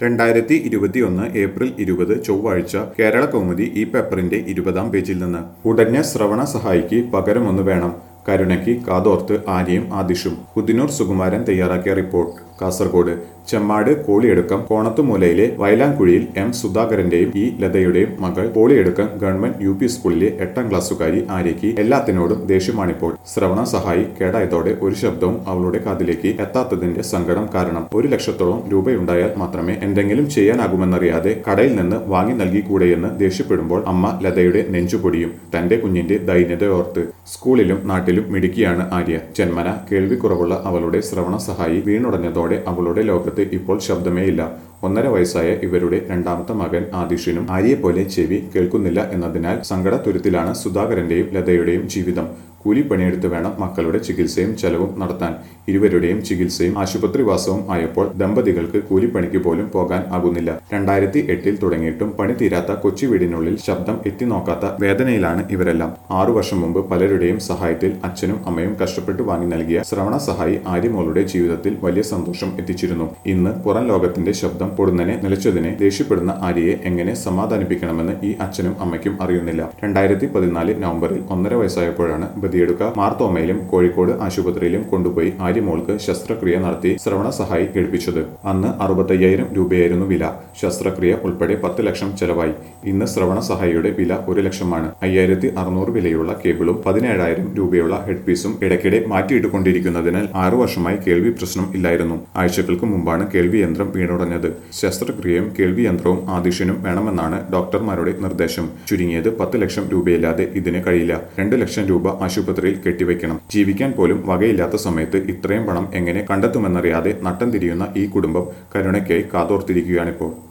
രണ്ടായിരത്തി ഇരുപത്തിയൊന്ന് ഏപ്രിൽ ഇരുപത് ചൊവ്വാഴ്ച കേരള കൗമുദി ഈ പേപ്പറിന്റെ ഇരുപതാം പേജിൽ നിന്ന് ഉടഞ്ഞ ശ്രവണ സഹായിക്ക് പകരമൊന്നു വേണം കരുണയ്ക്ക് കാതോർത്ത് ആര്യയും ആദിഷും കുതിനൂർ സുകുമാരൻ തയ്യാറാക്കിയ റിപ്പോർട്ട് കാസർഗോഡ് ചെമ്മാട് കോളിയെടുക്കം കോണത്തുമൂലയിലെ വയലാങ്കുഴിയിൽ എം സുധാകരന്റെയും ഇ ലതയുടെയും മകൾ കോളിയെടുക്കം ഗവൺമെന്റ് യു പി സ്കൂളിലെ എട്ടാം ക്ലാസ്സുകാരി ആര്യയ്ക്ക് എല്ലാത്തിനോടും ദേഷ്യമാണിപ്പോൾ ശ്രവണ സഹായി കേടായതോടെ ഒരു ശബ്ദവും അവളുടെ കാതിലേക്ക് എത്താത്തതിന്റെ സങ്കടം കാരണം ഒരു ലക്ഷത്തോളം രൂപയുണ്ടായാൽ മാത്രമേ എന്തെങ്കിലും ചെയ്യാനാകുമെന്നറിയാതെ കടയിൽ നിന്ന് വാങ്ങി നൽകിക്കൂടെയെന്ന് ദേഷ്യപ്പെടുമ്പോൾ അമ്മ ലതയുടെ നെഞ്ചുപൊടിയും തന്റെ കുഞ്ഞിന്റെ ദൈന്യതയോർത്ത് സ്കൂളിലും നാട്ടിലും മിടുക്കിയാണ് ആര്യ ജന്മന കേൾവിക്കുറവുള്ള അവളുടെ ശ്രവണ സഹായി വീണുടഞ്ഞതോടെ അവളുടെ ലോകത്ത് ഇപ്പോൾ ശബ്ദമേയില്ല ഒന്നര വയസ്സായ ഇവരുടെ രണ്ടാമത്തെ മകൻ ആദിഷിനും ആര്യയെപ്പോലെ ചെവി കേൾക്കുന്നില്ല എന്നതിനാൽ സങ്കടത്തുരുത്തിലാണ് സുധാകരന്റെയും ലതയുടെയും ജീവിതം കൂലിപ്പണിയെടുത്ത് വേണം മക്കളുടെ ചികിത്സയും ചെലവും നടത്താൻ ഇരുവരുടെയും ചികിത്സയും ആശുപത്രിവാസവും ആയപ്പോൾ ദമ്പതികൾക്ക് കൂലിപ്പണിക്ക് പോലും പോകാൻ ആകുന്നില്ല രണ്ടായിരത്തി എട്ടിൽ തുടങ്ങിയിട്ടും പണി തീരാത്ത കൊച്ചി വീടിനുള്ളിൽ ശബ്ദം എത്തിനോക്കാത്ത വേദനയിലാണ് ഇവരെല്ലാം ആറു വർഷം മുമ്പ് പലരുടെയും സഹായത്തിൽ അച്ഛനും അമ്മയും കഷ്ടപ്പെട്ട് വാങ്ങി നൽകിയ ശ്രവണ സഹായി ആര്യമോളുടെ ജീവിതത്തിൽ വലിയ സന്തോഷം എത്തിച്ചിരുന്നു ഇന്ന് പുറം ലോകത്തിന്റെ ശബ്ദം പൊടുന്നനെ നിലച്ചതിനെ ദേഷ്യപ്പെടുന്ന ആര്യയെ എങ്ങനെ സമാധാനിപ്പിക്കണമെന്ന് ഈ അച്ഛനും അമ്മയ്ക്കും അറിയുന്നില്ല രണ്ടായിരത്തി പതിനാല് നവംബറിൽ ഒന്നര വയസ്സായപ്പോഴാണ് ബദിയെടുക്ക മാർത്തോമയിലും കോഴിക്കോട് ആശുപത്രിയിലും കൊണ്ടുപോയി ആര്യമോൾക്ക് ശസ്ത്രക്രിയ നടത്തി ശ്രവണ സഹായി കേൾപ്പിച്ചത് അന്ന് അറുപത്തയ്യായിരം രൂപയായിരുന്നു വില ശസ്ത്രക്രിയ ഉൾപ്പെടെ പത്ത് ലക്ഷം ചെലവായി ഇന്ന് ശ്രവണ സഹായിയുടെ വില ഒരു ലക്ഷമാണ് അയ്യായിരത്തി അറുന്നൂറ് വിലയുള്ള കേബിളും പതിനേഴായിരം രൂപയുള്ള ഹെഡ് പീസും ഇടയ്ക്കിടെ മാറ്റിയിട്ടുകൊണ്ടിരിക്കുന്നതിനാൽ ആറു വർഷമായി കേൾവി പ്രശ്നം ഇല്ലായിരുന്നു ആഴ്ചകൾക്ക് മുമ്പാണ് കേൾവി യന്ത്രം വീണുടഞ്ഞത് ശസ്ത്രക്രിയയും കേൾവി യന്ത്രവും ആദിഷനും വേണമെന്നാണ് ഡോക്ടർമാരുടെ നിർദ്ദേശം ചുരുങ്ങിയത് പത്ത് ലക്ഷം രൂപയില്ലാതെ ഇതിന് കഴിയില്ല രണ്ട് ലക്ഷം രൂപ ആശുപത്രിയിൽ കെട്ടിവെക്കണം ജീവിക്കാൻ പോലും വകയില്ലാത്ത സമയത്ത് ഇത്രയും പണം എങ്ങനെ കണ്ടെത്തുമെന്നറിയാതെ നട്ടം തിരിയുന്ന ഈ കുടുംബം കരുണയ്ക്കായി കാതോർത്തിരിക്കുകയാണിപ്പോൾ